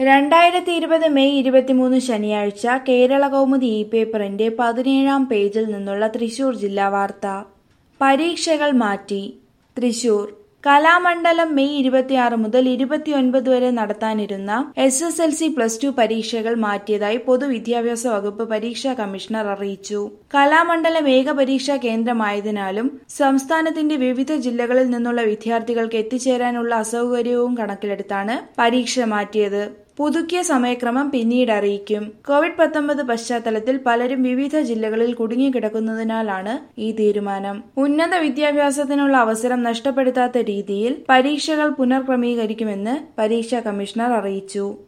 രണ്ടായിരത്തി ഇരുപത് മെയ് ഇരുപത്തിമൂന്ന് ശനിയാഴ്ച കേരള കൗമുദി ഇ പേപ്പറിന്റെ പതിനേഴാം പേജിൽ നിന്നുള്ള തൃശൂർ ജില്ലാ വാർത്ത പരീക്ഷകൾ മാറ്റി തൃശൂർ കലാമണ്ഡലം മെയ് ഇരുപത്തിയാറ് മുതൽ ഇരുപത്തിയൊൻപത് വരെ നടത്താനിരുന്ന S S L C plus two പരീക്ഷകൾ മാറ്റിയതായി പൊതുവിദ്യാഭ്യാസ വകുപ്പ് പരീക്ഷാ കമ്മീഷണർ അറിയിച്ചു കലാമണ്ഡലം ഏക പരീക്ഷാ കേന്ദ്രമായതിനാലും സംസ്ഥാനത്തിന്റെ വിവിധ ജില്ലകളിൽ നിന്നുള്ള വിദ്യാർത്ഥികൾക്ക് എത്തിച്ചേരാനുള്ള അസൗകര്യവും കണക്കിലെടുത്താണ് പരീക്ഷ മാറ്റിയത് പുതുക്കിയ സമയക്രമം പിന്നീട് അറിയിക്കും കോവിഡ് പത്തൊമ്പത് പശ്ചാത്തലത്തിൽ പലരും വിവിധ ജില്ലകളിൽ കുടുങ്ങിക്കിടക്കുന്നതിനാലാണ് ഈ തീരുമാനം ഉന്നത വിദ്യാഭ്യാസത്തിനുള്ള അവസരം നഷ്ടപ്പെടുത്താത്ത രീതിയിൽ പരീക്ഷകൾ പുനർക്രമീകരിക്കുമെന്ന് പരീക്ഷാ കമ്മീഷണർ അറിയിച്ചു